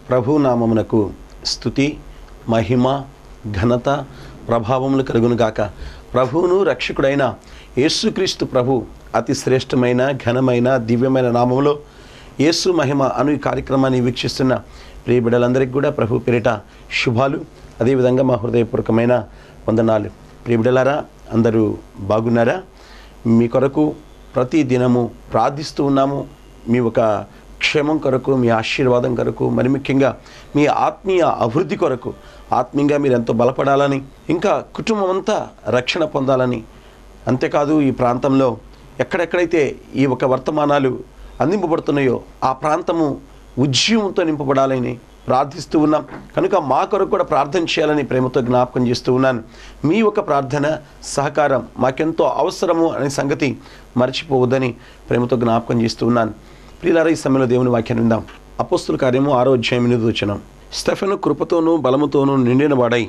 ప్రభు నామమునకు స్థుతి మహిమ ఘనత ప్రభావములు కలుగునుగాక ప్రభువును రక్షకుడైన యేసుక్రీస్తు ప్రభు అతి శ్రేష్టమైన ఘనమైన దివ్యమైన నామములో యేసు మహిమ అను ఈ కార్యక్రమాన్ని వీక్షిస్తున్న ప్రియ బిడ్డలందరికీ కూడా ప్రభు పేరిట శుభాలు అదేవిధంగా మా హృదయపూర్వకమైన వందనాలు ప్రియ బిడ్డలారా అందరూ బాగున్నారా మీ కొరకు ప్రతి దినము ప్రార్థిస్తూ ఉన్నాము మీ ఒక క్షేమం కొరకు మీ ఆశీర్వాదం కొరకు మరి ముఖ్యంగా మీ ఆత్మీయ అభివృద్ధి కొరకు ఆత్మీయంగా మీరు ఎంతో బలపడాలని ఇంకా కుటుంబం అంతా రక్షణ పొందాలని అంతేకాదు ఈ ప్రాంతంలో ఎక్కడెక్కడైతే ఈ ఒక వర్తమానాలు అందింపబడుతున్నాయో ఆ ప్రాంతము ఉజ్జీవంతో నింపబడాలని ప్రార్థిస్తూ ఉన్నాం కనుక మా కొరకు కూడా ప్రార్థన చేయాలని ప్రేమతో జ్ఞాపకం చేస్తూ ఉన్నాను మీ ఒక ప్రార్థన సహకారం మాకెంతో అవసరము అనే సంగతి మర్చిపోవద్దని ప్రేమతో జ్ఞాపకం చేస్తూ ఉన్నాను ప్రియులారా ఈ సమయంలో దేవుని వాక్యాన్ని విందాం అపోస్తుల కార్యము ఆరో అధ్యాయం ఎనిమిది వచనం స్టెఫెను కృపతోనూ బలముతోనూ నిండిన వాడై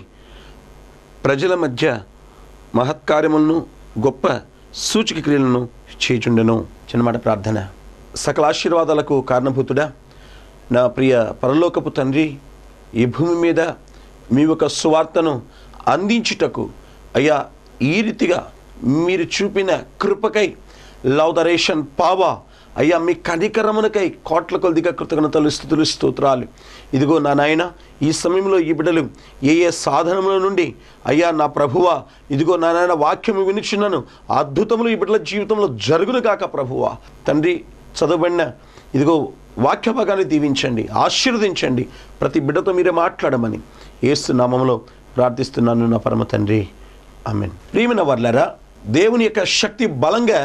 ప్రజల మధ్య మహత్కార్యములను గొప్ప సూచిక క్రియలను చేయుచుండెను చిన్నమాట ప్రార్థన సకల ఆశీర్వాదాలకు కారణభూతుడా నా ప్రియ పరలోకపు తండ్రి ఈ భూమి మీద మీ యొక్క సువార్తను అందించుటకు అయ్యా ఈ రీతిగా మీరు చూపిన కృపకై లౌదరేషన్ పావా అయ్యా మీ కనికరమునకై కోట్ల కొద్దిగా కృతజ్ఞతలు స్థుతులు స్తోత్రాలు ఇదిగో నా నాయన ఈ సమయంలో ఈ బిడ్డలు ఏ ఏ సాధనముల నుండి అయ్యా నా ప్రభువా ఇదిగో నా నాయన వాక్యము వినిచున్నాను అద్భుతములు ఈ బిడ్డల జీవితంలో జరుగును కాక ప్రభువా తండ్రి చదవబడిన ఇదిగో వాక్య భాగాన్ని దీవించండి ఆశీర్వదించండి ప్రతి బిడ్డతో మీరే మాట్లాడమని ఏసు నామంలో ప్రార్థిస్తున్నాను నా పరమ తండ్రి ఆమెన్ ప్రియమైన వర్లరా దేవుని యొక్క శక్తి బలంగా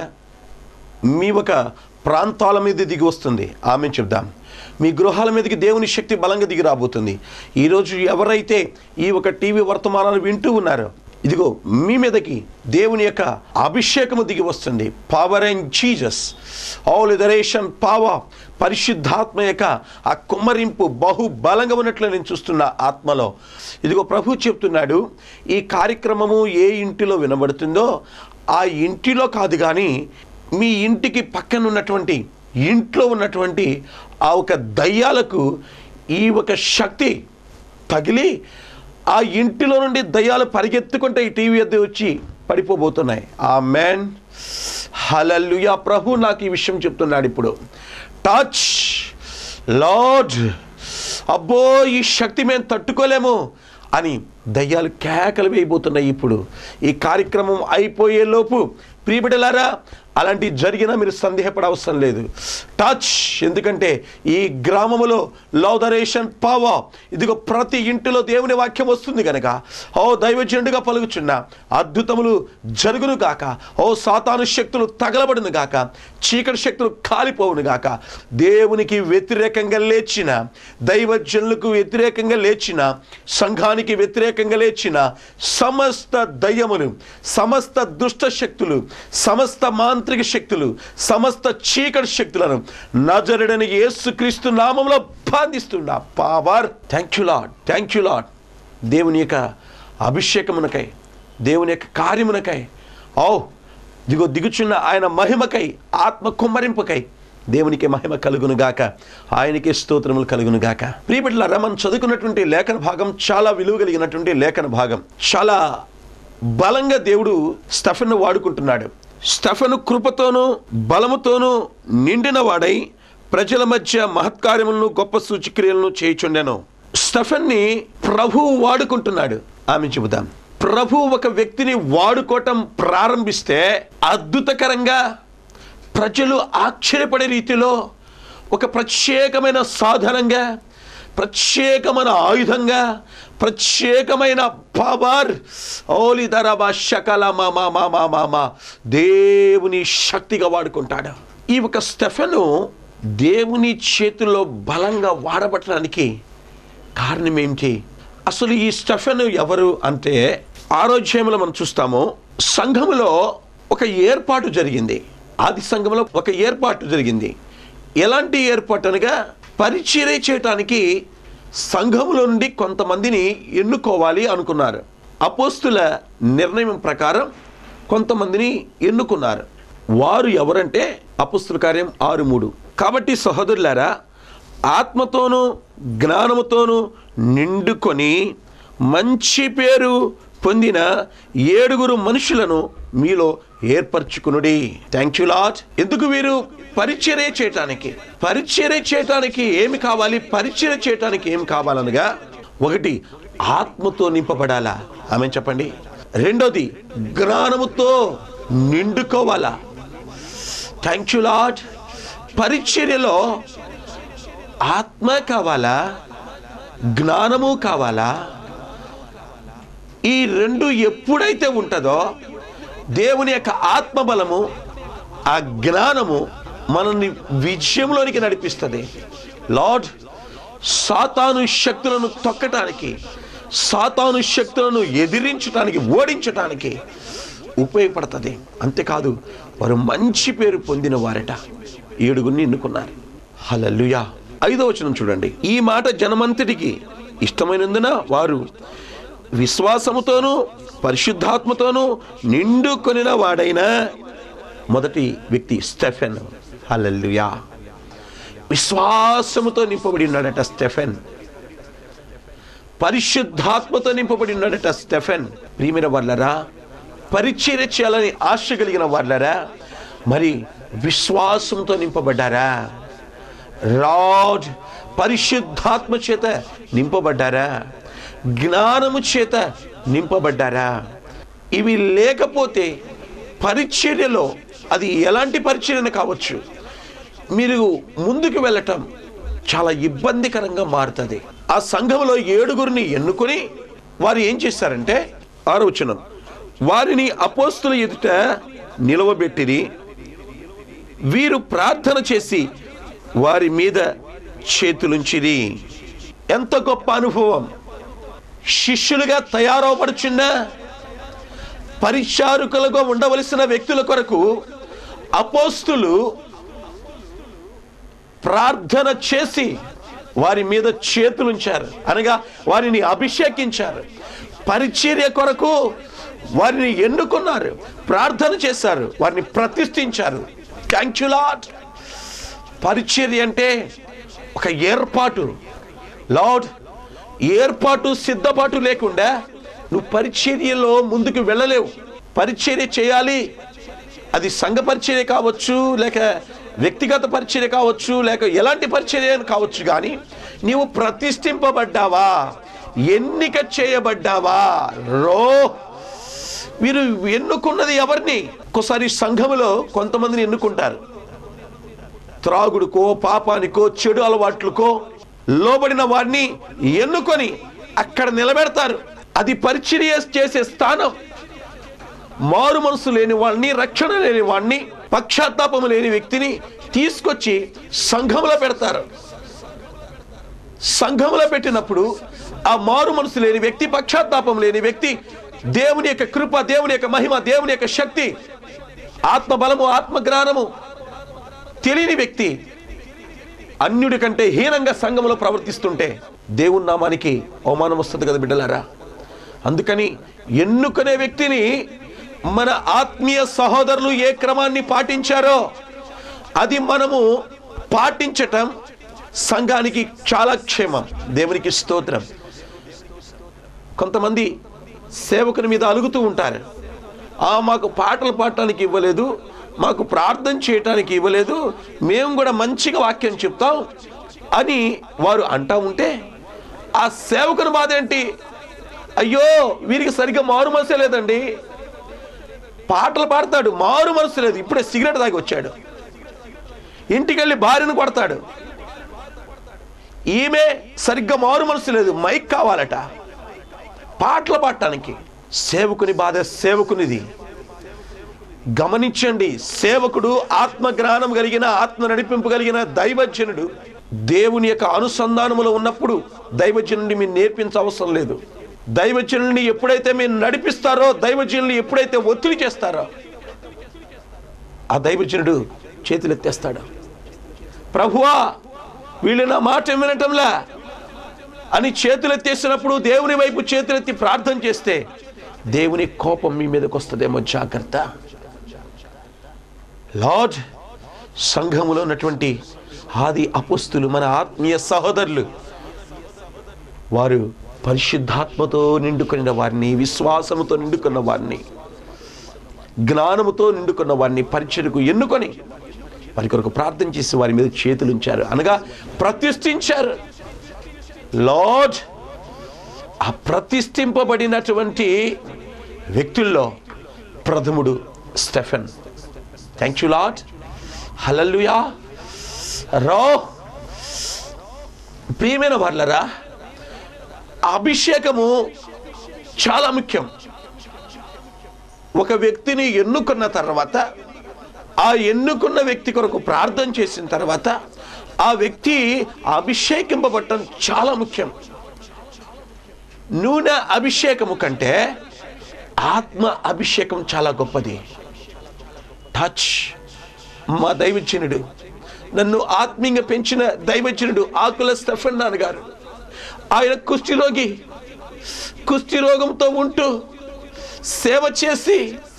మీ ఒక ప్రాంతాల మీద దిగి వస్తుంది ఆమె చెప్దాం మీ గృహాల మీదకి దేవుని శక్తి బలంగా దిగి రాబోతుంది ఈరోజు ఎవరైతే ఈ ఒక టీవీ వర్తమానాలు వింటూ ఉన్నారో ఇదిగో మీ మీదకి దేవుని యొక్క అభిషేకము దిగి వస్తుంది పవర్ అండ్ జీజస్ ఆల్ ఇదరేషన్ పావ పరిశుద్ధాత్మ యొక్క ఆ కుమ్మరింపు బహు బలంగా ఉన్నట్లు నేను చూస్తున్న ఆత్మలో ఇదిగో ప్రభు చెప్తున్నాడు ఈ కార్యక్రమము ఏ ఇంటిలో వినబడుతుందో ఆ ఇంటిలో కాదు కానీ మీ ఇంటికి పక్కన ఉన్నటువంటి ఇంట్లో ఉన్నటువంటి ఆ ఒక దయ్యాలకు ఈ ఒక శక్తి తగిలి ఆ ఇంటిలో నుండి దయ్యాలు పరిగెత్తుకుంటే ఈ టీవీ వద్ద వచ్చి పడిపోబోతున్నాయి ఆ మ్యాన్ హలల్లుయా ప్రభు నాకు ఈ విషయం చెప్తున్నాడు ఇప్పుడు టచ్ లార్డ్ అబ్బో ఈ శక్తి మేము తట్టుకోలేము అని దయ్యాలు కేకలు వేయబోతున్నాయి ఇప్పుడు ఈ కార్యక్రమం అయిపోయే లోపు ప్రియబిడలారా అలాంటి జరిగినా మీరు సందేహపడ అవసరం లేదు టచ్ ఎందుకంటే ఈ గ్రామములో లౌదరేషన్ పావా ఇదిగో ప్రతి ఇంటిలో దేవుని వాక్యం వస్తుంది కనుక ఓ దైవజనుడిగా పలుకుచున్న అద్భుతములు జరుగును గాక ఓ సాతాను శక్తులు తగలబడును గాక చీకటి శక్తులు కాలిపోవును గాక దేవునికి వ్యతిరేకంగా లేచిన దైవజనులకు వ్యతిరేకంగా లేచిన సంఘానికి వ్యతిరేకంగా లేచిన సమస్త దయ్యములు సమస్త దుష్ట శక్తులు సమస్త మాంత్రిక శక్తులు సమస్త చీకటి శక్తులను నజరుడని యేసుక్రీస్తు నామంలో బాధిస్తున్నా power thank you Lord thank you Lord దేవుని యొక్క అభిషేకమునకై దేవుని యొక్క కార్యమునకై ఓ దిగో దిగుచున్న ఆయన మహిమకై ఆత్మ కుమ్మరింపుకై దేవునికి మహిమ కలుగును గాక ఆయనకి స్తోత్రములు కలుగును గాక ప్రియబిడ్డలారా మనం చదువుకున్నటువంటి లేఖన భాగం చాలా విలువ కలిగినటువంటి లేఖన భాగం చాలా బలంగా దేవుడు స్టఫెన్ను వాడుకుంటున్నాడు స్టఫెను కృపతోనూ బలముతోనూ నిండిన వాడై ప్రజల మధ్య మహత్కార్యములను గొప్ప సూచక్రియలను చేయుచుండెను స్టఫెన్ని ప్రభువు వాడుకుంటున్నాడు ఆమె చెబుదాం ప్రభు ఒక వ్యక్తిని వాడుకోవటం ప్రారంభిస్తే అద్భుతకరంగా ప్రజలు ఆశ్చర్యపడే రీతిలో ఒక ప్రత్యేకమైన సాధనంగా ప్రత్యేకమైన ఆయుధంగా ప్రత్యేకమైన పవర్ ఓలి ధరబా శకల మా మా మా మా మా మా దేవుని శక్తిగా వాడుకుంటాడు ఈ ఒక స్టెఫెను దేవుని చేతుల్లో బలంగా వాడబట్టడానికి కారణం ఏంటి అసలు ఈ స్టెఫెన్ ఎవరు అంటే ఆరోగ్యంలో మనం చూస్తాము సంఘములో ఒక ఏర్పాటు జరిగింది ఆది సంఘంలో ఒక ఏర్పాటు జరిగింది ఎలాంటి ఏర్పాటు అనగా పరిచర్య చేయటానికి సంఘములో నుండి కొంతమందిని ఎన్నుకోవాలి అనుకున్నారు అపోస్తుల నిర్ణయం ప్రకారం కొంతమందిని ఎన్నుకున్నారు వారు ఎవరంటే అపుస్తుల కార్యం ఆరు మూడు కాబట్టి సహోదరులారా ఆత్మతోనూ జ్ఞానముతోనూ నిండుకొని మంచి పేరు పొందిన ఏడుగురు మనుషులను మీలో ఏర్పరచుకునుడి థ్యాంక్ యూ లాట్ ఎందుకు వీరు పరిచర్య చేయటానికి పరిచర్య చేయటానికి ఏమి కావాలి పరిచర్య చేయటానికి ఏమి కావాలనగా ఒకటి ఆత్మతో నింపబడాలా ఆమె చెప్పండి రెండోది జ్ఞానముతో నిండుకోవాలా థ్యాంక్ యూ లాట్ పరిచర్యలో ఆత్మ కావాలా జ్ఞానము కావాలా ఈ రెండు ఎప్పుడైతే ఉంటుందో దేవుని యొక్క ఆత్మబలము ఆ జ్ఞానము మనల్ని విజయంలోనికి నడిపిస్తుంది లార్డ్ సాతాను శక్తులను తొక్కటానికి సాతాను శక్తులను ఎదిరించటానికి ఓడించటానికి ఉపయోగపడుతుంది అంతేకాదు వారు మంచి పేరు పొందిన వారట ఏడుగురిని ఎన్నుకున్నారు హలలుయా ఐదో వచనం చూడండి ఈ మాట జనమంతటికి ఇష్టమైనందున వారు విశ్వాసముతోనూ పరిశుద్ధాత్మతోనూ నిండుకొనిన వాడైన మొదటి వ్యక్తి స్టెఫెన్ హలల్లుయా విశ్వాసముతో నింపబడి ఉన్నాడట స్టెఫెన్ పరిశుద్ధాత్మతో నింపబడి ఉన్నాడట స్టెఫెన్ ప్రియమైన వాళ్ళరా పరిచర్య చేయాలని ఆశ కలిగిన వాళ్ళరా మరి విశ్వాసంతో నింపబడ్డారా రాడ్ పరిశుద్ధాత్మ చేత నింపబడ్డారా జ్ఞానము చేత నింపబడ్డారా ఇవి లేకపోతే పరిచర్యలో అది ఎలాంటి పరిచర్యన కావచ్చు మీరు ముందుకు వెళ్ళటం చాలా ఇబ్బందికరంగా మారుతుంది ఆ సంఘంలో ఏడుగురిని ఎన్నుకొని వారు ఏం చేశారంటే ఆరోచనం వారిని అపోస్తుల ఎదుట నిలవబెట్టిరి వీరు ప్రార్థన చేసి వారి మీద చేతులుంచిరి ఎంత గొప్ప అనుభవం శిష్యులుగా తయారవబడుచున్న పరిచారకులుగా ఉండవలసిన వ్యక్తుల కొరకు అపోస్తులు ప్రార్థన చేసి వారి మీద చేతులుంచారు అనగా వారిని అభిషేకించారు పరిచర్య కొరకు వారిని ఎన్నుకున్నారు ప్రార్థన చేశారు వారిని ప్రతిష్ఠించారు థ్యాంక్ యూ లాట్ పరిచర్య అంటే ఒక ఏర్పాటు లార్డ్ ఏర్పాటు సిద్ధపాటు లేకుండా నువ్వు పరిచర్యలో ముందుకు వెళ్ళలేవు పరిచర్య చేయాలి అది సంఘ పరిచర్య కావచ్చు లేక వ్యక్తిగత పరిచర్య కావచ్చు లేక ఎలాంటి పరిచర్య కావచ్చు కానీ నీవు ప్రతిష్ఠింపబడ్డావా ఎన్నిక చేయబడ్డావా రో వీరు ఎన్నుకున్నది ఎవరిని ఒక్కోసారి సంఘములో కొంతమందిని ఎన్నుకుంటారు త్రాగుడుకో పాపానికో చెడు అలవాట్లకో లోబడిన వారిని ఎన్నుకొని అక్కడ నిలబెడతారు అది పరిచర్య చేసే స్థానం మారు మనసు లేని వాడిని రక్షణ లేని వాడిని పక్షాత్తాపము లేని వ్యక్తిని తీసుకొచ్చి సంఘంలో పెడతారు సంఘంలో పెట్టినప్పుడు ఆ మారు మనసు లేని వ్యక్తి పక్షాత్తాపం లేని వ్యక్తి దేవుని యొక్క కృప దేవుని యొక్క మహిమ దేవుని యొక్క శక్తి ఆత్మ బలము ఆత్మ జ్ఞానము తెలియని వ్యక్తి అన్యుడి కంటే హీనంగా సంఘంలో ప్రవర్తిస్తుంటే దేవుని నామానికి అవమానం వస్తుంది కదా బిడ్డలారా అందుకని ఎన్నుకునే వ్యక్తిని మన ఆత్మీయ సహోదరులు ఏ క్రమాన్ని పాటించారో అది మనము పాటించటం సంఘానికి చాలా క్షేమం దేవునికి స్తోత్రం కొంతమంది సేవకుని మీద అలుగుతూ ఉంటారు ఆ మాకు పాటలు పాడటానికి ఇవ్వలేదు మాకు ప్రార్థన చేయటానికి ఇవ్వలేదు మేము కూడా మంచిగా వాక్యం చెప్తాం అని వారు అంటా ఉంటే ఆ సేవకుని బాధ ఏంటి అయ్యో వీరికి సరిగ్గా మారు మనసే లేదండి పాటలు పాడతాడు మారు మనసు లేదు ఇప్పుడే సిగరెట్ తాగి వచ్చాడు ఇంటికి వెళ్ళి భార్యను కొడతాడు ఈమె సరిగ్గా మారు మనసు లేదు మైక్ కావాలట పాటలు పాడటానికి సేవకుని బాధ సేవకునిది గమనించండి సేవకుడు ఆత్మ జ్ఞానం కలిగిన ఆత్మ నడిపింపు కలిగిన దైవజనుడు దేవుని యొక్క అనుసంధానములో ఉన్నప్పుడు దైవజనుడిని మీరు నేర్పించ అవసరం లేదు దైవజనుడిని ఎప్పుడైతే మీరు నడిపిస్తారో దైవజనుడిని ఎప్పుడైతే ఒత్తిడి చేస్తారో ఆ దైవజనుడు చేతులెత్తేస్తాడు ప్రభువా వీళ్ళు నా మాట వినటంలా అని చేతులెత్తేసినప్పుడు దేవుని వైపు చేతులెత్తి ప్రార్థన చేస్తే దేవుని కోపం మీ మీదకి వస్తుందేమో జాగ్రత్త లార్డ్ సంఘములో ఉన్నటువంటి ఆది అపుస్తులు మన ఆత్మీయ సహోదరులు వారు పరిశుద్ధాత్మతో నిండుకున్న వారిని విశ్వాసముతో నిండుకున్న వారిని జ్ఞానముతో నిండుకున్న వారిని పరిచయకు ఎన్నుకొని వారి కొరకు ప్రార్థన చేసి వారి మీద చేతులు ఉంచారు అనగా ప్రతిష్ఠించారు లార్డ్ ఆ ప్రతిష్ఠింపబడినటువంటి వ్యక్తుల్లో ప్రథముడు Stephen thank you Lord hallelujah రో ప్రియమైన వాళ్ళరా అభిషేకము చాలా ముఖ్యం ఒక వ్యక్తిని ఎన్నుకున్న తర్వాత ఆ ఎన్నుకున్న వ్యక్తి కొరకు ప్రార్థన చేసిన తర్వాత ఆ వ్యక్తి అభిషేకింపబడటం చాలా ముఖ్యం నూనె అభిషేకము కంటే ఆత్మ అభిషేకం చాలా గొప్పది టచ్ మా దైవజనుడు నన్ను ఆత్మీయంగా పెంచిన దైవజనుడు ఆకుల స్టెఫెన్ నాన్నగారు ఆయన కుష్ఠిరోగి కుష్ఠిరోగంతో ఉంటూ సేవ చేసి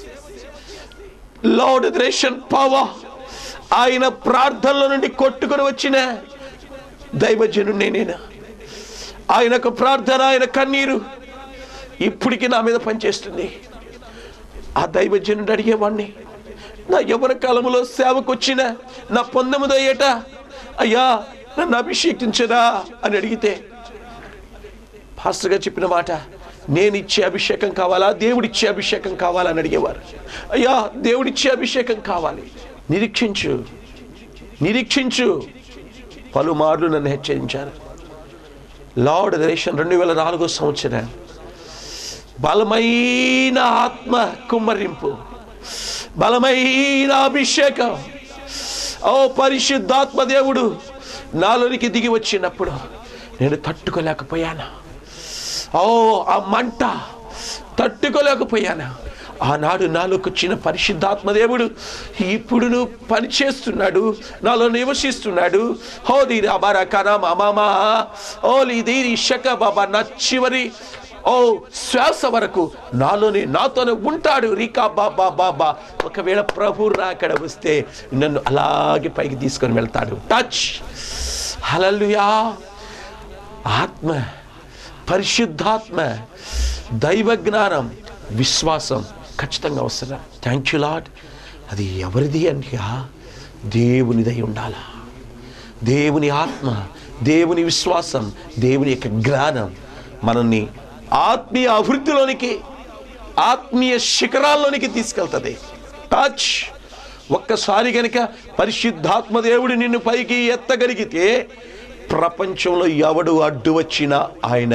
లార్డ్ రేషన్ పావా ఆయన ప్రార్థనల నుండి కొట్టుకొని వచ్చిన దైవజనుడు నేనేనా ఆయనకు ప్రార్థన ఆయన కన్నీరు ఇప్పటికి నా మీద పనిచేస్తుంది ఆ దైవజనుడు అడిగేవాడిని నా యవన కాలంలో సేవకు వచ్చిన నా పొందముదో ఏట అయ్యా నన్ను అభిషేకించదా అని అడిగితే పాస్టర్గా చెప్పిన మాట నేను ఇచ్చే అభిషేకం కావాలా దేవుడిచ్చే అభిషేకం కావాలా అని అడిగేవారు అయ్యా దేవుడిచ్చే అభిషేకం కావాలి నిరీక్షించు నిరీక్షించు పలుమార్లు నన్ను హెచ్చరించారు లార్డ్ రేషన్ రెండు వేల నాలుగో సంవత్సరం బలమైన ఆత్మ కుమ్మరింపు బలమైన అభిషేకం ఓ పరిశుద్ధాత్మ దేవుడు నాలోనికి దిగి వచ్చినప్పుడు నేను తట్టుకోలేకపోయాను ఓ ఆ మంట తట్టుకోలేకపోయాను ఆనాడు నాలోకి వచ్చిన పరిశుద్ధాత్మ దేవుడు ఇప్పుడు నువ్వు పని చేస్తున్నాడు నాలో నివసిస్తున్నాడు హో దీని అబారా కనా మామా ఓ దీని షక బాబా నా చివరి ఓ శ్వాస వరకు నాలోనే నాతోనే ఉంటాడు రీకా బాబా బాబా ఒకవేళ ప్రభు రాకడ వస్తే నన్ను అలాగే పైకి తీసుకొని వెళ్తాడు టచ్ హలలుయా ఆత్మ పరిశుద్ధాత్మ దైవ జ్ఞానం విశ్వాసం ఖచ్చితంగా అవసరం థ్యాంక్ యూ లాడ్ అది ఎవరిది అంటే దేవునిదై ఉండాలా దేవుని ఆత్మ దేవుని విశ్వాసం దేవుని యొక్క జ్ఞానం మనల్ని ఆత్మీయ అభివృద్ధిలోనికి ఆత్మీయ శిఖరాల్లోనికి తీసుకెళ్తుంది టచ్ ఒక్కసారి గనుక పరిశుద్ధాత్మ దేవుడు నిన్ను పైకి ఎత్తగలిగితే ప్రపంచంలో ఎవడు అడ్డు వచ్చినా ఆయన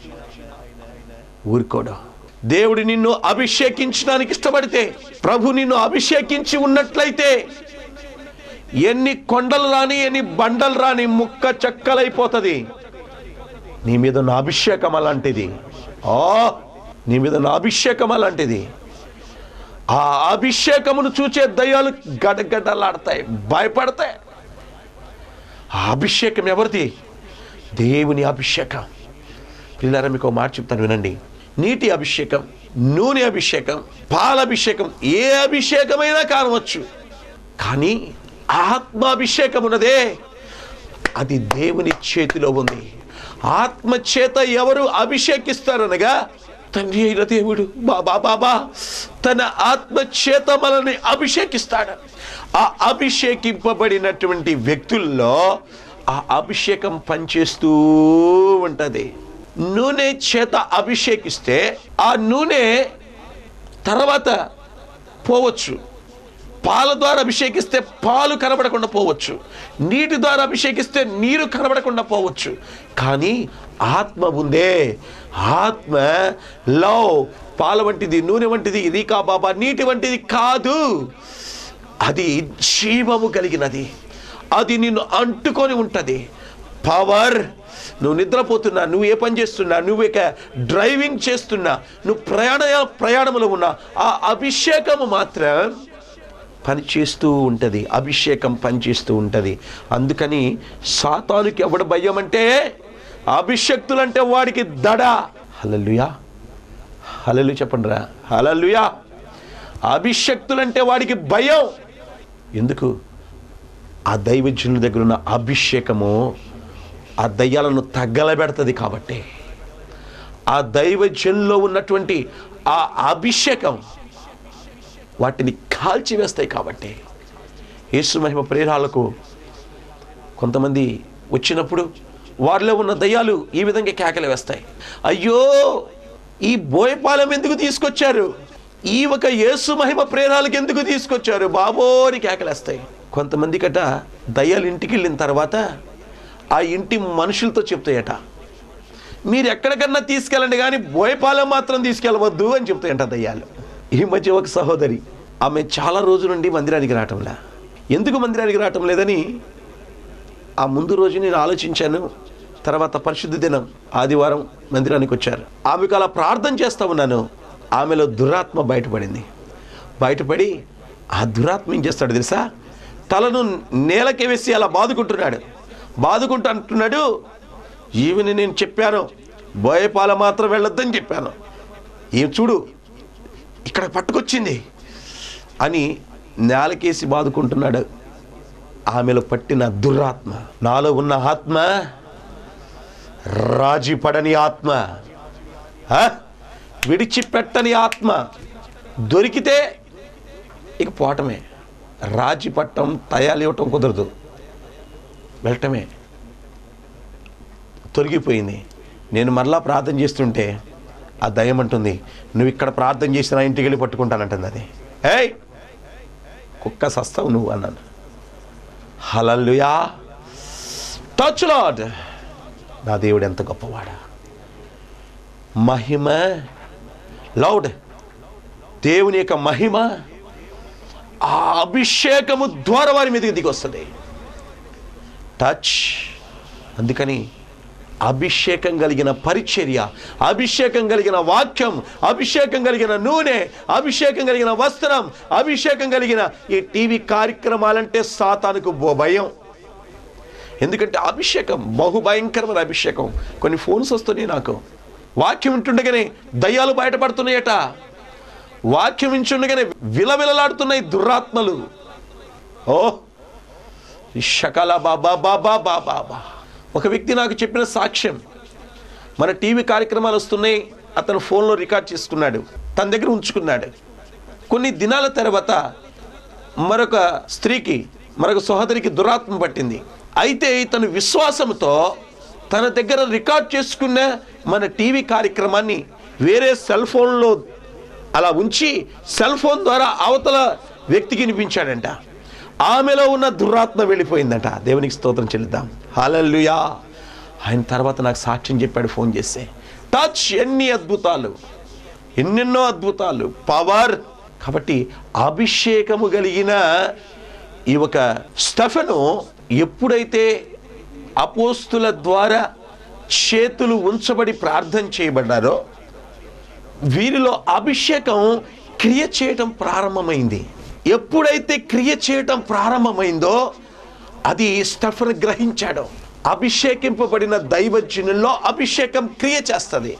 ఊరుకోడు దేవుడు నిన్ను అభిషేకించడానికి ఇష్టపడితే ప్రభు నిన్ను అభిషేకించి ఉన్నట్లయితే ఎన్ని కొండలు రాని ఎన్ని బండలు రాని ముక్క చెక్కలైపోతుంది నీ మీద నా అభిషేకం అలాంటిది ఆ నీ మీద నా అభిషేకం అలాంటిది ఆ అభిషేకమును చూచే దయ్యాలు గడగడలాడతాయి భయపడతాయి ఆ అభిషేకం ఎవరిది దేవుని అభిషేకం పిల్లరా మీకు ఒక మాట చెప్తాను వినండి నీటి అభిషేకం నూనె అభిషేకం పాల అభిషేకం ఏ అభిషేకమైనా కానవచ్చు కానీ ఆత్మాభిషేకం ఉన్నదే అది దేవుని చేతిలో ఉంది ఆత్మ చేత ఎవరు అభిషేకిస్తారనగా తండ్రి అయిన దేవుడు బాబా బాబా తన ఆత్మ చేత మనల్ని అభిషేకిస్తాడు ఆ అభిషేకింపబడినటువంటి వ్యక్తుల్లో ఆ అభిషేకం పనిచేస్తూ ఉంటది నూనె చేత అభిషేకిస్తే ఆ నూనె తర్వాత పోవచ్చు పాల ద్వారా అభిషేకిస్తే పాలు కనబడకుండా పోవచ్చు నీటి ద్వారా అభిషేకిస్తే నీరు కనబడకుండా పోవచ్చు కానీ ఆత్మ ఉందే ఆత్మ లవ్ పాల వంటిది నూనె వంటిది రీకా బాబా నీటి వంటిది కాదు అది జీవము కలిగినది అది నిన్ను అంటుకొని ఉంటుంది పవర్ నువ్వు నిద్రపోతున్నా నువ్వు ఏ పని చేస్తున్నా నువ్వు ఇక డ్రైవింగ్ చేస్తున్నా నువ్వు ప్రయాణ ప్రయాణంలో ఉన్నా ఆ అభిషేకము మాత్రం పనిచేస్తూ ఉంటుంది అభిషేకం పనిచేస్తూ ఉంటుంది అందుకని సాతానుకి ఎవడు భయం అంటే అభిషక్తులంటే వాడికి దడ హలలుయా హలలు చెప్పండి రా హలలుయా అభిషక్తులంటే వాడికి భయం ఎందుకు ఆ దైవజనుల దగ్గర ఉన్న అభిషేకము ఆ దయ్యాలను తగ్గలబెడుతుంది కాబట్టి ఆ దైవజనులో ఉన్నటువంటి ఆ అభిషేకం వాటిని కాల్చివేస్తాయి కాబట్టి యేసు మహిమ ప్రేరాలకు కొంతమంది వచ్చినప్పుడు వారిలో ఉన్న దయ్యాలు ఈ విధంగా కేకలు వేస్తాయి అయ్యో ఈ బోయపాలెం ఎందుకు తీసుకొచ్చారు ఈ ఒక యేసు మహిమ ప్రేరాలకు ఎందుకు తీసుకొచ్చారు బాబో అని కేకలేస్తాయి కొంతమంది కట దయ్యాలు ఇంటికి వెళ్ళిన తర్వాత ఆ ఇంటి మనుషులతో చెప్తాయట మీరు ఎక్కడికన్నా తీసుకెళ్ళండి కానీ బోయపాలెం మాత్రం తీసుకెళ్ళవద్దు అని చెప్తాయంట దయ్యాలు ఈ మధ్య ఒక సహోదరి ఆమె చాలా రోజుల నుండి మందిరానికి రావటంలా ఎందుకు మందిరానికి రావటం లేదని ఆ ముందు రోజు నేను ఆలోచించాను తర్వాత పరిశుద్ధ దినం ఆదివారం మందిరానికి వచ్చారు ఆమెకు అలా ప్రార్థన చేస్తా ఉన్నాను ఆమెలో దురాత్మ బయటపడింది బయటపడి ఆ దురాత్మ ఏం చేస్తాడు తెలుసా తలను నేలకి వేసి అలా బాదుకుంటున్నాడు బాదుకుంటూ అంటున్నాడు ఈవిని నేను చెప్పాను బోయపాల మాత్రం వెళ్ళొద్దని చెప్పాను ఏం చూడు ఇక్కడ పట్టుకొచ్చింది అని నేలకేసి బాదుకుంటున్నాడు ఆమెలో పట్టిన దురాత్మ నాలో ఉన్న ఆత్మ రాజీ పడని ఆత్మ ఆ? విడిచిపెట్టని ఆత్మ దొరికితే ఇక పోవటమే రాజీ పట్టం తయారు ఇవ్వటం కుదరదు వెళ్ళటమే తొలగిపోయింది నేను మరలా ప్రార్థన చేస్తుంటే ఆ దయ్యం అంటుంది నువ్వు ఇక్కడ ప్రార్థన చేసిన ఇంటికి వెళ్ళి పట్టుకుంటానంటుంది అది ఏయ్ కుక్క సస్తావు నువ్వు అన్నాను హలల్లుయా టచ్ లాడ్ నా దేవుడు ఎంత గొప్పవాడా మహిమ లౌడ్ దేవుని యొక్క మహిమ ఆ అభిషేకము ద్వారా వారి మీదకి దిగి వస్తుంది టచ్ అందుకని అభిషేకం కలిగిన పరిచర్య అభిషేకం కలిగిన వాక్యం అభిషేకం కలిగిన నూనె అభిషేకం కలిగిన వస్త్రం అభిషేకం కలిగిన ఈ టీవీ కార్యక్రమాలంటే సాతానుకు బో- భయం ఎందుకంటే అభిషేకం బహు భయంకరమైన అభిషేకం కొన్ని ఫోన్స్ వస్తున్నాయి నాకు వాక్యం వింటుండగానే దయ్యాలు బయటపడుతున్నాయట వాక్యం వింటుండగానే విలవిలలాడుతున్నాయి దురాత్మలు ఓ షకల బాబా బాబా బాబా బా ఒక వ్యక్తి నాకు చెప్పిన సాక్ష్యం మన టీవీ కార్యక్రమాలు వస్తున్నాయి అతను ఫోన్లో రికార్డ్ చేసుకున్నాడు తన దగ్గర ఉంచుకున్నాడు కొన్ని దినాల తర్వాత మరొక స్త్రీకి మరొక సహోదరికి దురాత్మ పట్టింది అయితే ఇతను విశ్వాసంతో తన దగ్గర రికార్డ్ చేసుకున్న మన టీవీ కార్యక్రమాన్ని వేరే సెల్ ఫోన్లో అలా ఉంచి సెల్ ఫోన్ ద్వారా అవతల వ్యక్తికి వినిపించాడంట ఆమెలో ఉన్న దురాత్మ వెళ్ళిపోయిందంట దేవునికి స్తోత్రం చెల్లిద్దాం హాలల్లుయా ఆయన తర్వాత నాకు సాక్ష్యం చెప్పాడు ఫోన్ చేస్తే టచ్ ఎన్ని అద్భుతాలు ఎన్నెన్నో అద్భుతాలు పవర్ కాబట్టి అభిషేకము కలిగిన ఈ ఒక స్టఫను ఎప్పుడైతే అపోస్తుల ద్వారా చేతులు ఉంచబడి ప్రార్థన చేయబడ్డారో వీరిలో అభిషేకం క్రియ చేయటం ప్రారంభమైంది ఎప్పుడైతే క్రియ చేయటం ప్రారంభమైందో అది స్టఫన్ గ్రహించాడు అభిషేకింపబడిన దైవజనుల్లో అభిషేకం క్రియ చేస్తుంది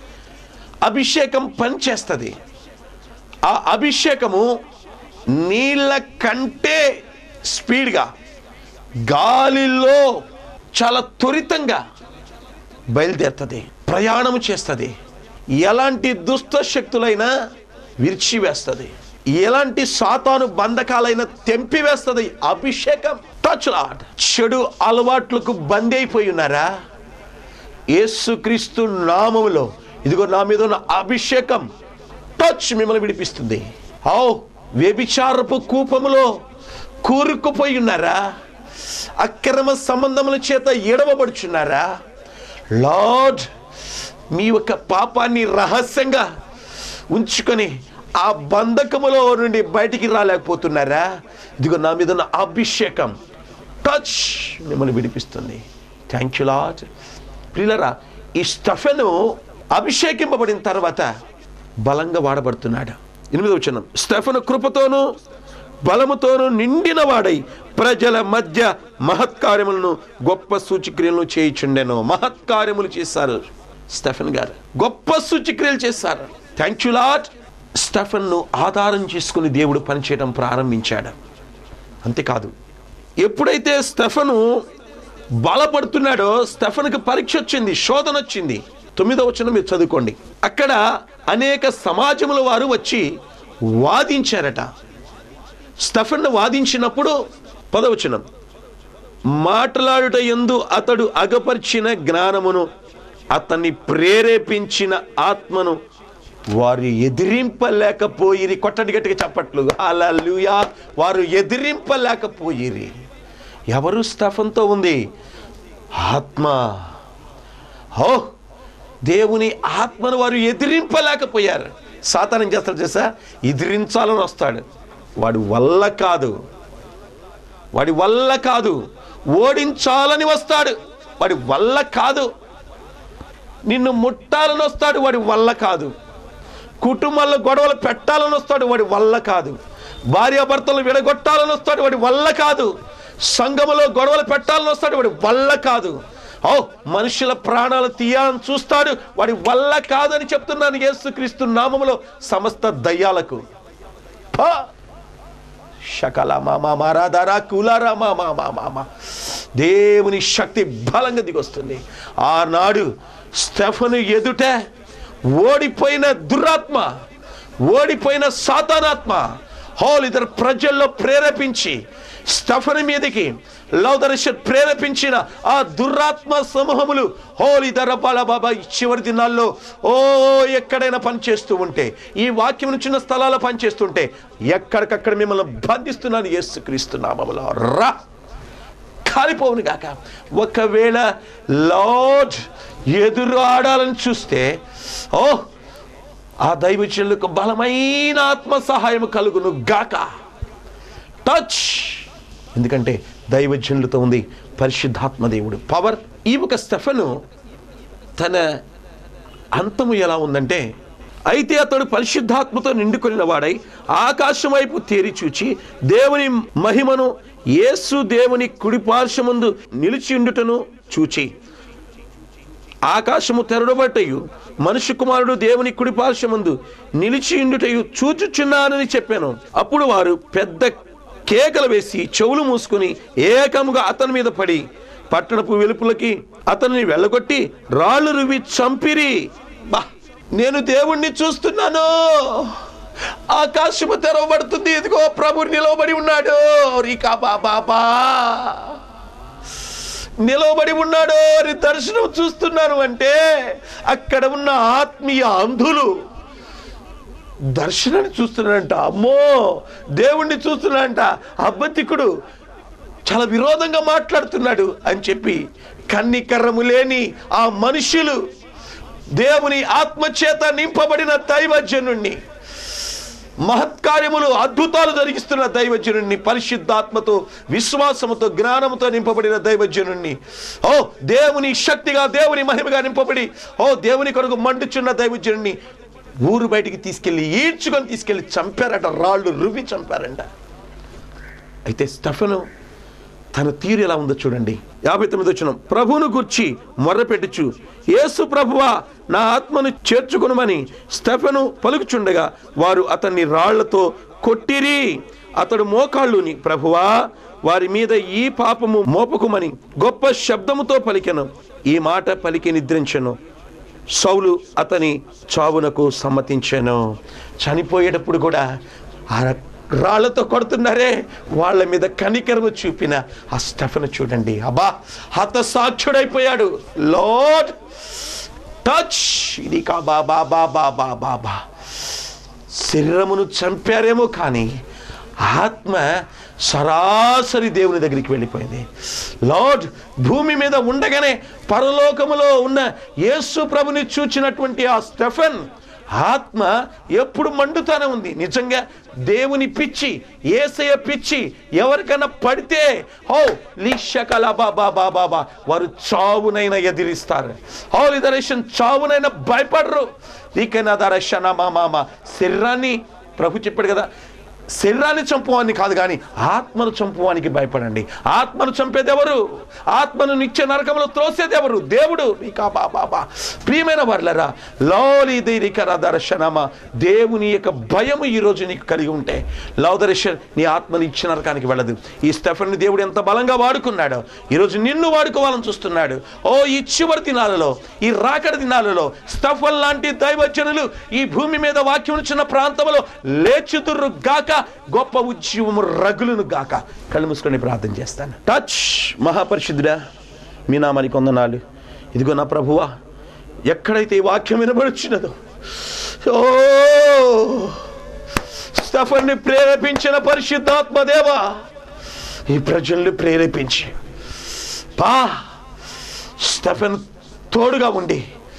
అభిషేకం పనిచేస్తుంది ఆ అభిషేకము నీళ్ళ కంటే స్పీడ్గా గాలిలో చాలా త్వరితంగా బయలుదేరుతుంది ప్రయాణం చేస్తుంది ఎలాంటి దుష్ట శక్తులైనా విరిచివేస్తుంది ఎలాంటి సాతాను బంధకాలైనా తెంపివేస్తుంది అభిషేకం టచ్ లాట్ చెడు అలవాట్లకు బందీ అయిపోయి ఉన్నారా యేసుక్రీస్తు నామములో ఇదిగో నా మీద ఉన్న అభిషేకం టచ్ మిమ్మల్ని విడిపిస్తుంది ఓ వ్యభిచారపు కూపములో కూరుకుపోయి ఉన్నారా అక్రమ సంబంధముల చేత ఎడవబడుచున్నారా లార్డ్ మీ యొక్క పాపాన్ని రహస్యంగా ఉంచుకొని ఆ బంధకములో నుండి బయటికి రాలేకపోతున్నారా ఇదిగో నా మీద ఉన్న అభిషేకం టచ్ మిమ్మల్ని విడిపిస్తుంది థ్యాంక్ యూ లాడ్ ప్రియులరా ఈ స్టఫెను అభిషేకింపబడిన తర్వాత బలంగా వాడబడుతున్నాడు ఎనిమిది వచ్చిన స్టెఫను కృపతోను బలముతోను నిండిన వాడై ప్రజల మధ్య మహత్కార్యములను గొప్ప సూచిక్రియలను చేయిచుండెను మహత్కార్యములు చేశారు స్టెఫెన్ గారు గొప్ప సూచిక్రియలు చేశారు థ్యాంక్ యూ లాట్ స్టెఫన్ను ఆధారం చేసుకుని దేవుడు పనిచేయడం ప్రారంభించాడు అంతేకాదు ఎప్పుడైతే స్టెఫను బలపడుతున్నాడో స్టెఫన్కి పరీక్ష వచ్చింది శోధన వచ్చింది తొమ్మిదో వచనం మీరు చదువుకోండి అక్కడ అనేక సమాజముల వారు వచ్చి వాదించారట స్టెఫన్ వాదించినప్పుడు పదవచనం మాట్లాడుట ఎందు అతడు అగపరిచిన జ్ఞానమును అతన్ని ప్రేరేపించిన ఆత్మను వారు ఎదిరింపలేకపోయిరి కొట్టడి గట్టిగా చెప్పట్లు అలలుయా వారు ఎదిరింపలేకపోయిరి ఎవరు స్టఫన్తో ఉంది ఆత్మ హో దేవుని ఆత్మను వారు ఎదిరింపలేకపోయారు సాతానం చేస్తాడు చేసా ఎదిరించాలని వస్తాడు వాడి వల్ల కాదు వాడి వల్ల కాదు ఓడించాలని వస్తాడు వాడి వల్ల కాదు నిన్ను ముట్టాలని వస్తాడు వాడి వల్ల కాదు కుటుంబాల్లో గొడవలు పెట్టాలని వస్తాడు వాడి వల్ల కాదు భార్యాభర్తలు విడగొట్టాలని వస్తాడు వాడి వల్ల కాదు సంఘములో గొడవలు పెట్టాలని వస్తాడు వాడి వల్ల కాదు ఓ మనుషుల ప్రాణాలు తీయాలని చూస్తాడు వాడి వల్ల కాదని చెప్తున్నాను యేసుక్రీస్తు నామములో సమస్త దయ్యాలకు పా! శకల మామా మారాధారా కులారా మామా మామా దేవుని శక్తి బలంగా దిగొస్తుంది ఆనాడు స్టెఫను ఎదుట ఓడిపోయిన దురాత్మ ఓడిపోయిన సాతానాత్మ హోల్ ఇద్దరు ప్రజల్లో ప్రేరేపించి స్టఫన్ మీదకి లౌదర్శ ప్రేరేపించిన ఆ దురాత్మ సమూహములు హోల్ ఇద్దర బాబా చివరి దినాల్లో ఓ ఎక్కడైనా పనిచేస్తూ ఉంటే ఈ వాక్యం చిన్న స్థలాల్లో పనిచేస్తుంటే ఎక్కడికక్కడ మిమ్మల్ని బంధిస్తున్నాను యేసుక్రీస్తు నామములో రా కాలిపోవును గాక ఒకవేళ లార్డ్ ఎదురు ఆడాలని చూస్తే ఓ ఆ దైవజనులకు బలమైన ఆత్మ సహాయం కలుగును గాక టచ్ ఎందుకంటే దైవజనులతో ఉంది పరిశుద్ధాత్మ దేవుడు పవర్ ఈ ఒక స్టెఫను తన అంతము ఎలా ఉందంటే అయితే అతడు పరిశుద్ధాత్మతో నిండుకొనిన వాడై ఆకాశం వైపు తేరి చూచి దేవుని మహిమను యేసు దేవుని కుడిపార్శ్వముందు నిలిచి ఉండుటను చూచి ఆకాశము తెరడబట్టయు మనుష్య కుమారుడు దేవుని కుడిపార్శ్వమందు నిలిచి ఉండుటయు చూచుచున్నానని చెప్పాను అప్పుడు వారు పెద్ద కేకలు వేసి చెవులు మూసుకుని ఏకముగా అతని మీద పడి పట్టణపు వెలుపులకి అతన్ని వెళ్ళగొట్టి రాళ్ళు రువి చంపిరి బా నేను దేవుణ్ణి చూస్తున్నాను ఆకాశము తెరవబడుతుంది ఇదిగో ప్రభు నిలవబడి ఉన్నాడు రీకా బాబా నిలవబడి ఉన్నాడు అని దర్శనం చూస్తున్నాను అంటే అక్కడ ఉన్న ఆత్మీయ అంధులు దర్శనాన్ని చూస్తున్నాడంట అమ్మో దేవుణ్ణి చూస్తున్నాడంట అబ్బతికుడు చాలా విరోధంగా మాట్లాడుతున్నాడు అని చెప్పి కన్నికర్రము లేని ఆ మనుషులు దేవుని ఆత్మచేత నింపబడిన దైవజనుణ్ణి మహత్కార్యములు అద్భుతాలు జరిగిస్తున్న దైవజనుణ్ణి పరిశుద్ధాత్మతో విశ్వాసముతో జ్ఞానముతో నింపబడిన దైవజనుణ్ణి ఓ దేవుని శక్తిగా దేవుని మహిమగా నింపబడి ఓ దేవుని కొరకు మండుచున్న దైవజనుణ్ణి ఊరు బయటికి తీసుకెళ్లి ఈడ్చుకొని తీసుకెళ్లి చంపారట రాళ్ళు రువి చంపారంట అయితే స్టఫను తన తీరు ఎలా ఉందో చూడండి యాభై తొమ్మిది వచ్చిన ప్రభువును గుర్చి మొర్రపెట్టుచు యేసు ప్రభువా నా ఆత్మను చేర్చుకొనుమని స్టెఫను పలుకుచుండగా వారు అతన్ని రాళ్లతో కొట్టిరి అతడు మోకాళ్ళుని ప్రభువా వారి మీద ఈ పాపము మోపకుమని గొప్ప శబ్దముతో పలికెను ఈ మాట పలికి నిద్రించెను సౌలు అతని చావునకు సమ్మతించాను చనిపోయేటప్పుడు కూడా ఆ రాళ్లతో కొడుతున్నారే వాళ్ళ మీద కనికరము చూపిన ఆ స్టెఫను చూడండి అబ్బా హతసాక్షుడైపోయాడు లోడ్ టచ్ ఇది కా బాబా బాబా బాబా బా శరీరమును చంపారేమో కానీ ఆత్మ సరాసరి దేవుని దగ్గరికి వెళ్ళిపోయింది లార్డ్ భూమి మీద ఉండగానే పరలోకములో ఉన్న యేసు ప్రభుని చూచినటువంటి ఆ స్టెఫెన్ ఆత్మ ఎప్పుడు మండుతానే ఉంది నిజంగా దేవుని పిచ్చి ఏసయ పిచ్చి ఎవరికైనా పడితే హో లీషకల బాబా బాబా బా వారు చావునైనా ఎదిరిస్తారు హో లిదరేషన్ చావునైనా భయపడరు నీకైనా దర్శన మా మామ శరీరాన్ని ప్రభు చెప్పాడు కదా శరీరాన్ని చంపువాన్ని కాదు కానీ ఆత్మను చంపువానికి భయపడండి ఆత్మను చంపేది ఎవరు ఆత్మను నిత్య నరకంలో త్రోసేది ఎవరు దేవుడు నీకా బాబా ప్రియమైన వర్లరా లౌలి దిరికర దర్శనమా దేవుని యొక్క భయము ఈరోజు నీకు కలిగి ఉంటే లౌదర్శన్ నీ ఆత్మని ఇచ్చిన నరకానికి వెళ్ళదు ఈ స్టెఫన్ దేవుడు ఎంత బలంగా వాడుకున్నాడో ఈరోజు నిన్ను వాడుకోవాలని చూస్తున్నాడు ఓ ఈ చివరి దినాలలో ఈ రాకడ దినాలలో స్టఫన్ లాంటి దైవజనులు ఈ భూమి మీద వాక్యం చిన్న ప్రాంతంలో లేచుతుర్రు గాక గొప్ప ఉద్యమము రగులును గాక కళ్ళు మూసుకొని ప్రార్థన చేస్తాను టచ్ మహాపరిశుద్ధుడా మీ నామానికి వందనాలు ఇదిగో నా ప్రభువా ఎక్కడైతే ఈ వాక్యం వినబడుచున్నదో ఓ స్టఫన్ని ప్రేరేపించిన పరిశుద్ధాత్మదేవా ఈ ప్రజల్ని ప్రేరేపించి పా స్టెఫెన్ తోడుగా ఉండి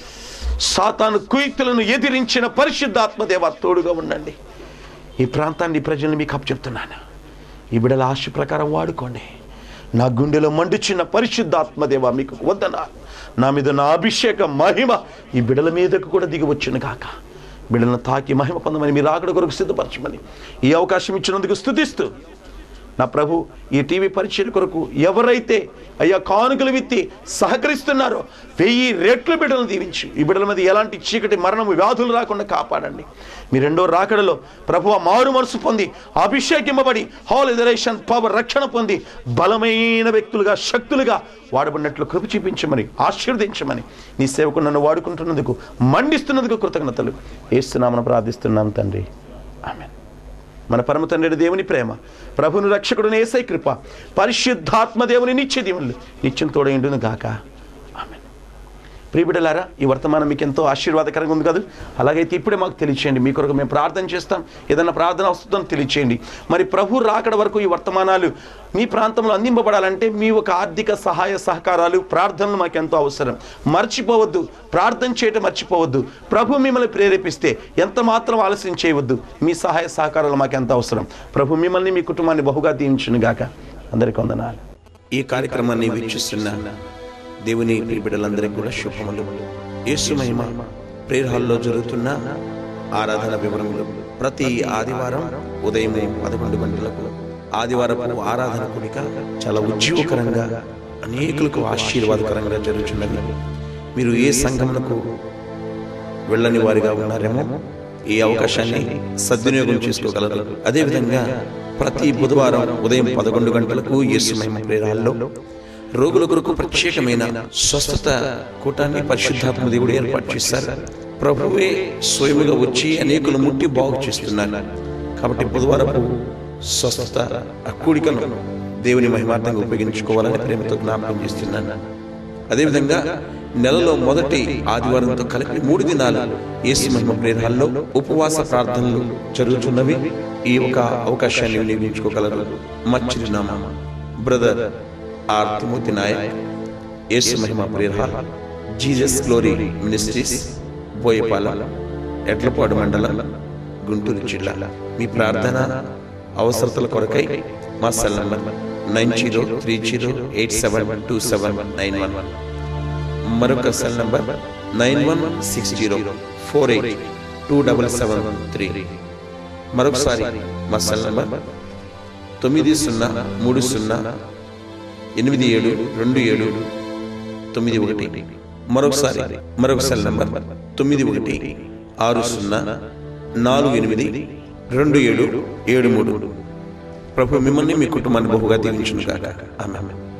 సాతాను కుయుక్తులను ఎదిరించిన పరిశుద్ధాత్మదేవ తోడుగా ఉండండి ఈ ప్రాంతాన్ని ఈ ప్రజల్ని మీకు అప్పచెప్తున్నాను ఈ బిడల ఆశ ప్రకారం వాడుకోండి నా గుండెలో మండుచున్న పరిశుద్ధాత్మదేవ మీకు వద్దన నా మీద నా అభిషేక మహిమ ఈ బిడల మీదకు కూడా దిగి వచ్చును గాక బిడలను తాకి మహిమ పొందమని మీరు ఆకడ కొరకు సిద్ధపరచమని ఈ అవకాశం ఇచ్చినందుకు స్థుతిస్తూ నా ప్రభు ఈ టీవీ పరిచయం కొరకు ఎవరైతే అయ్యా కానుకలు విత్తి సహకరిస్తున్నారో వెయ్యి రెట్లు బిడ్డలను దీవించి ఈ బిడ్డల మీద ఎలాంటి చీకటి మరణము వ్యాధులు రాకుండా కాపాడండి మీ రెండో రాకడలో ప్రభు మారు మనసు పొంది అభిషేకింపబడి హాల్ ఎదరేషన్ పవర్ రక్షణ పొంది బలమైన వ్యక్తులుగా శక్తులుగా వాడబడినట్లు కృప చూపించమని ఆశీర్వదించమని నీ సేవకు నన్ను వాడుకుంటున్నందుకు మండిస్తున్నందుకు కృతజ్ఞతలు ఏస్తున్నామని ప్రార్థిస్తున్నాం తండ్రి ఆమె మన పరమ తండ్రి దేవుని ప్రేమ ప్రభుని రక్షకుడు ఏసై కృప పరిశుద్ధాత్మ దేవుని నిత్య దేవుళ్ళు నిత్యం తోడైండును గాక ఆమె ప్రియబిడలారా ఈ వర్తమానం మీకు ఎంతో ఆశీర్వాదకరంగా ఉంది కదా అలాగైతే ఇప్పుడే మాకు తెలియచేయండి మీ కొరకు మేము ప్రార్థన చేస్తాం ఏదైనా ప్రార్థన వస్తుందని తెలియచేయండి మరి ప్రభు రాకడ వరకు ఈ వర్తమానాలు మీ ప్రాంతంలో అందింపబడాలంటే మీ ఒక ఆర్థిక సహాయ సహకారాలు ప్రార్థనలు మాకు ఎంతో అవసరం మర్చిపోవద్దు ప్రార్థన చేయటం మర్చిపోవద్దు ప్రభు మిమ్మల్ని ప్రేరేపిస్తే ఎంత మాత్రం ఆలస్యం చేయవద్దు మీ సహాయ సహకారాలు మాకు ఎంత అవసరం ప్రభు మిమ్మల్ని మీ కుటుంబాన్ని బహుగా దీవించును గాక అందరికీ వందనాలు ఈ కార్యక్రమాన్ని వీక్షిస్తున్న దేవుని బిడ్డలందరికీ కూడా శుభములు యేసు మహిమ ప్రేయర్ హాల్లో జరుగుతున్న ఆరాధన వివరములు ప్రతి ఆదివారం ఉదయం పదకొండు గంటలకు ఆదివారపు ఆరాధన కూడిక చాలా ఉజ్జీవకరంగా అనేకులకు ఆశీర్వాదకరంగా జరుగుతున్నది మీరు ఏ సంఘములకు వెళ్ళని వారిగా ఉన్నారేమో ఈ అవకాశాన్ని సద్వినియోగం చేసుకోగలరు అదేవిధంగా ప్రతి బుధవారం ఉదయం పదకొండు గంటలకు యేసు మహిమ ప్రేరాల్లో రోగుల కొరకు ప్రత్యేకమైన స్వస్థత కూటాన్ని పరిశుద్ధాత్మ దేవుడు ఏర్పాటు చేశారు ప్రభువే స్వయముగా వచ్చి అనేకులు ముట్టి బాగు చేస్తున్నారు కాబట్టి బుధవారపు స్వస్థత ఆ కూడికను దేవుని మహిమార్థంగా ఉపయోగించుకోవాలని ప్రేమతో జ్ఞాపకం చేస్తున్నాను అదేవిధంగా నెలలో మొదటి ఆదివారంతో కలిపి మూడు దినాలు యేసు మహిమ ప్రేరాల్లో ఉపవాస ప్రార్థనలు జరుగుతున్నవి ఈ ఒక అవకాశాన్ని వినియోగించుకోగలరు మచ్చిరినామా బ్రదర్ ఆర్ తిమోతి నాయక్ యేసు మహిమ ప్రేరహాల్ Jesus glory ministries Boyapala Edlapadu మండలం గుంటూరు జిల్లా మీ ప్రార్థన అవసరతల కొరకై మా cell number nine zero three zero eight seven two seven nine one మరొక cell number nine one six zero four eight two double seven three మరొకసారి మా సెల్ నంబర్ తొమ్మిది సున్నా మూడు సున్నా ఎనిమిది ఏడు రెండు ఏడు తొమ్మిది ఒకటి మరొకసారి మరొక సెల్ నంబర్ తొమ్మిది ఒకటి ఆరు సున్నా నాలుగు ఎనిమిది రెండు ఏడు ఏడు మూడు ప్రభు మిమ్మల్ని మీ కుటుంబాన్ని బహుగా దీవించును కాక ఆమె